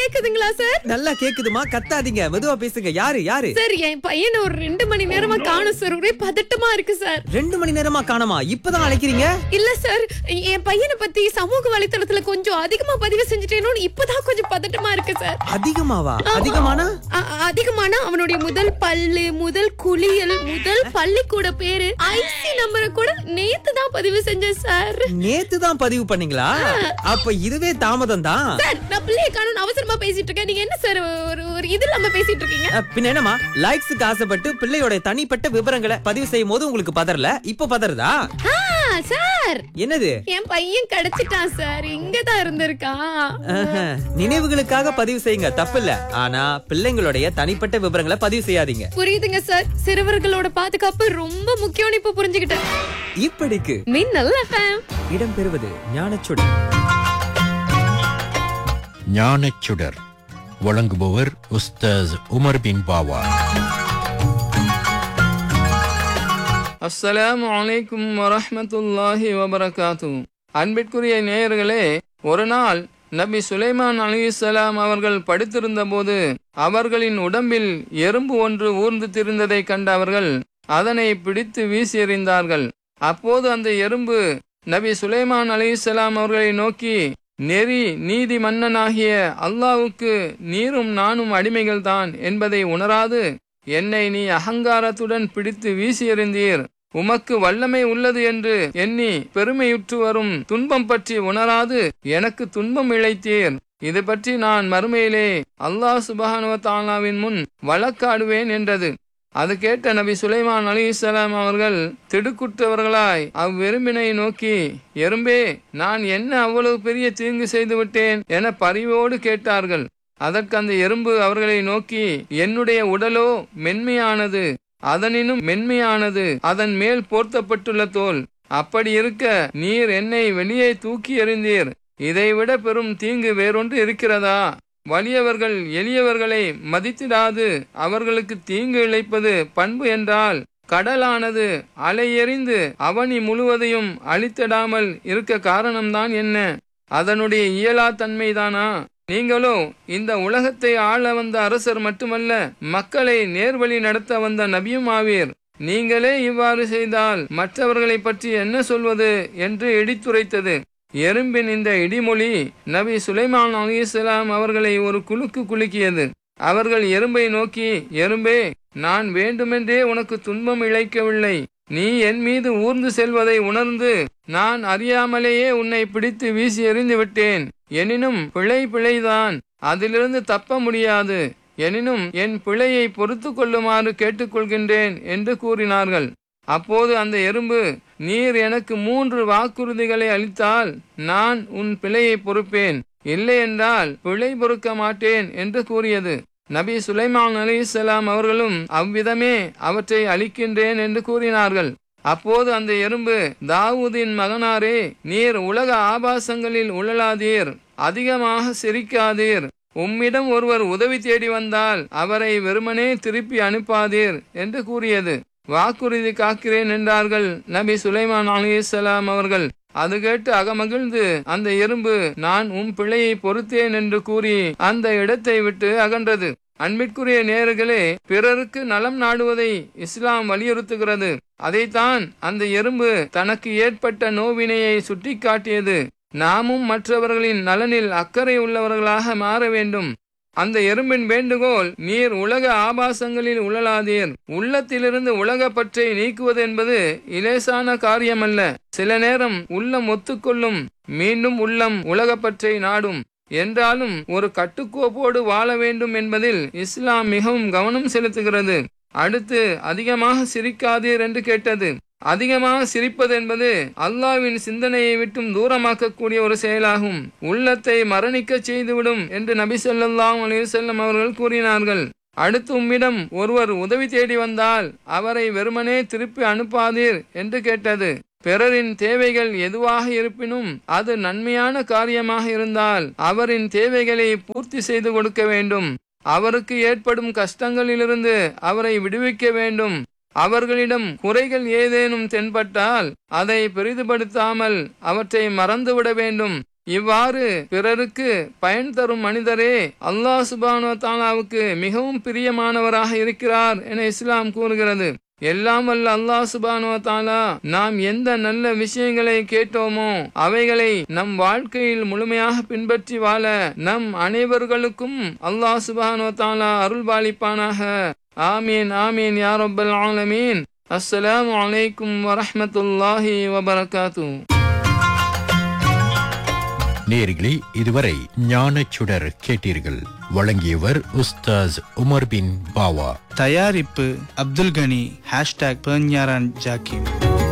கேக்குதுங்களா சார் நல்லா கேக்குதுமா கத்தாதீங்க மெதுவா பேசுங்க யாரு யாரு சார் என் பையனை ஒரு ரெண்டு மணி நேரமா காணும் சார் ஒரே பதட்டமா இருக்கு சார் ரெண்டு மணி நேரமா காணோமா இப்பதான் அழைக்கிறீங்க இல்ல சார் என் பையனை பத்தி சமூக வலைத்தளத்துல கொஞ்சம் அதிகமா பதிவு செஞ்சுட்டேனோன்னு இப்பதான் கொஞ்சம் பதட்டமா இருக்கு சார் அதிகமாவா அதிகமானா அ- அதிகமான அவனுடைய முதல் பல்லு முதல் குளியல் முதல் பள்ளிக்கூட பேரு ஐசி நம்பரை கூட நேத்து தான் பதிவு செஞ்சேன் சார் நேத்து தான் பதிவு பண்ணீங்களா அப்ப இதுவே தாமதம் தான் சார் நான் பிள்ளைய காணும் அவசரமா பேசிட்டு இருக்கேன் நீங்க என்ன சார் ஒரு ஒரு இது இல்லாம பேசிட்டு இருக்கீங்க அஹ், பின்ன என்னமா லைக்ஸுக்கு ஆசைப்பட்டு பிள்ளையோட தனிப்பட்ட விவரங்களை பதிவு செய்யும் போது உங்களுக்கு பதறல இப்ப பதறதா ஆ, சார் என்னது என் பையன் கிடைச்சிட்டான் சார் இங்கதான் இருந்திருக்கான் ஆஹா, நினைவுகளுக்காக பதிவு செய்யுங்க தப்பில்ல ஆனா பிள்ளைங்களுடைய தனிப்பட்ட விவரங்களை பதிவு செய்யாதீங்க புரியுதுங்க சார் சிறுவர்களோட பாதுகாப்பு ரொம்ப முக்கியம்னு இப்ப புரிஞ்சுக்கிட்டேன் இப்படிக்கு மின்னல் எஃப்எம் இடம்பெறுவது ஞானச்சுடர் ஞானச்சுடர் வழங்குபவர் உஸ்தாஸ் உமர் பின் பாவா அஸ்ஸலாமு அலைக்கும் வரஹ்மத்துல்லாஹி வபரகாத்து அன்பிற்குரிய நேயர்களே ஒரு நாள் நபி சுலைமான் அலிசலாம் அவர்கள் படுத்திருந்த போது அவர்களின் உடம்பில் எறும்பு ஒன்று ஊர்ந்து திரிந்ததை கண்ட அவர்கள் அதனை பிடித்து வீசி எறிந்தார்கள் அப்போது அந்த எறும்பு நபி சுலைமான் அலிசலாம் அவர்களை நோக்கி நெறி நீதி மன்னனாகிய அல்லாவுக்கு நீரும் நானும் அடிமைகள்தான் என்பதை உணராது என்னை நீ அகங்காரத்துடன் பிடித்து வீசி எறிந்தீர் உமக்கு வல்லமை உள்ளது என்று எண்ணி பெருமையுற்று வரும் துன்பம் பற்றி உணராது எனக்கு துன்பம் இழைத்தீர் இது பற்றி நான் மறுமையிலே அல்லாஹ் சுபஹானுவ தாலாவின் முன் வழக்காடுவேன் என்றது அது கேட்ட நபி சுலைமான் அலிசலாம் அவர்கள் திடுக்குற்றவர்களாய் அவ்வெரும்பினை நோக்கி எறும்பே நான் என்ன அவ்வளவு பெரிய தீங்கு செய்து விட்டேன் என பரிவோடு கேட்டார்கள் அதற்கு அந்த எறும்பு அவர்களை நோக்கி என்னுடைய உடலோ மென்மையானது அதனினும் மென்மையானது அதன் மேல் போர்த்தப்பட்டுள்ள தோல் அப்படி இருக்க நீர் என்னை வெளியே தூக்கி எறிந்தீர் இதைவிட பெரும் தீங்கு வேறொன்று இருக்கிறதா வலியவர்கள் எளியவர்களை மதித்திடாது அவர்களுக்கு தீங்கு இழைப்பது பண்பு என்றால் கடலானது அலையெறிந்து அவனி முழுவதையும் அழித்திடாமல் இருக்க காரணம்தான் என்ன அதனுடைய இயலா தன்மைதானா நீங்களோ இந்த உலகத்தை ஆள வந்த அரசர் மட்டுமல்ல மக்களை நேர்வழி நடத்த வந்த நபியும் ஆவீர் நீங்களே இவ்வாறு செய்தால் மற்றவர்களை பற்றி என்ன சொல்வது என்று இடித்துரைத்தது எறும்பின் இந்த இடிமொழி நபி சுலைமான் அலிஸ்லாம் அவர்களை ஒரு குலுக்கு குலுக்கியது அவர்கள் எறும்பை நோக்கி எறும்பே நான் வேண்டுமென்றே உனக்கு துன்பம் இழைக்கவில்லை நீ என் மீது ஊர்ந்து செல்வதை உணர்ந்து நான் அறியாமலேயே உன்னை பிடித்து வீசி எறிந்து விட்டேன் எனினும் பிழை பிழைதான் அதிலிருந்து தப்ப முடியாது எனினும் என் பிழையை பொறுத்து கொள்ளுமாறு கேட்டுக்கொள்கின்றேன் என்று கூறினார்கள் அப்போது அந்த எறும்பு நீர் எனக்கு மூன்று வாக்குறுதிகளை அளித்தால் நான் உன் பிழையை பொறுப்பேன் இல்லையென்றால் பிழை பொறுக்க மாட்டேன் என்று கூறியது நபி சுலைமான் அலிசலாம் அவர்களும் அவ்விதமே அவற்றை அளிக்கின்றேன் என்று கூறினார்கள் அப்போது அந்த எறும்பு தாவூதின் மகனாரே நீர் உலக ஆபாசங்களில் உழலாதீர் அதிகமாக சிரிக்காதீர் உம்மிடம் ஒருவர் உதவி தேடி வந்தால் அவரை வெறுமனே திருப்பி அனுப்பாதீர் என்று கூறியது வாக்குறுதி காக்கிறேன் என்றார்கள் நபி சுலைமான் அலிசலாம் அவர்கள் அது கேட்டு அகமகிழ்ந்து அந்த எறும்பு நான் உம் பிழையை பொறுத்தேன் என்று கூறி அந்த இடத்தை விட்டு அகன்றது அன்பிற்குரிய நேர்களே பிறருக்கு நலம் நாடுவதை இஸ்லாம் வலியுறுத்துகிறது அதைத்தான் அந்த எறும்பு தனக்கு ஏற்பட்ட நோவினையை சுட்டிக்காட்டியது நாமும் மற்றவர்களின் நலனில் அக்கறை உள்ளவர்களாக மாற வேண்டும் அந்த எறும்பின் வேண்டுகோள் நீர் உலக ஆபாசங்களில் உழலாதீர் உள்ளத்திலிருந்து உலக பற்றை நீக்குவது என்பது இலேசான காரியமல்ல சில நேரம் உள்ளம் ஒத்துக்கொள்ளும் மீண்டும் உள்ளம் உலகப்பற்றை நாடும் என்றாலும் ஒரு கட்டுக்கோப்போடு வாழ வேண்டும் என்பதில் இஸ்லாம் மிகவும் கவனம் செலுத்துகிறது அடுத்து அதிகமாக சிரிக்காதீர் என்று கேட்டது அதிகமாக சிரிப்பது என்பது அல்லாவின் சிந்தனையை விட்டும் தூரமாக்கக்கூடிய ஒரு செயலாகும் உள்ளத்தை மரணிக்க செய்துவிடும் என்று நபி சொல்லாஹ் அலிவசல்லம் அவர்கள் கூறினார்கள் அடுத்து உம்மிடம் ஒருவர் உதவி தேடி வந்தால் அவரை வெறுமனே திருப்பி அனுப்பாதீர் என்று கேட்டது பிறரின் தேவைகள் எதுவாக இருப்பினும் அது நன்மையான காரியமாக இருந்தால் அவரின் தேவைகளை பூர்த்தி செய்து கொடுக்க வேண்டும் அவருக்கு ஏற்படும் கஷ்டங்களிலிருந்து அவரை விடுவிக்க வேண்டும் அவர்களிடம் குறைகள் ஏதேனும் தென்பட்டால் அதை பெரிதுபடுத்தாமல் அவற்றை மறந்துவிட வேண்டும் இவ்வாறு பிறருக்கு பயன் தரும் மனிதரே அல்லாஹ் சுபானோ தாலாவுக்கு மிகவும் பிரியமானவராக இருக்கிறார் என இஸ்லாம் கூறுகிறது எல்லாம் வல்ல அல்லாஹ் சுபானோ தாலா நாம் எந்த நல்ல விஷயங்களை கேட்டோமோ அவைகளை நம் வாழ்க்கையில் முழுமையாக பின்பற்றி வாழ நம் அனைவர்களுக்கும் அல்லாஹ் சுபானோ தாலா அருள்பாலிப்பானாக ஆமீன் ஆமீன் யா ரப்பல் ஆலமீன் அஸ்ஸலாமு அலைக்கும் வரஹ்மத்துல்லாஹி வபரகாத்து நேர்களே இதுவரை ஞானச்சுடர் கேட்டீர்கள் வழங்கியவர் உஸ்தாஸ் உமர் பின் பாவா தயாரிப்பு அப்துல் கனி ஹேஷ்டாக் பெர்ஞாரான் ஜாக்கிம்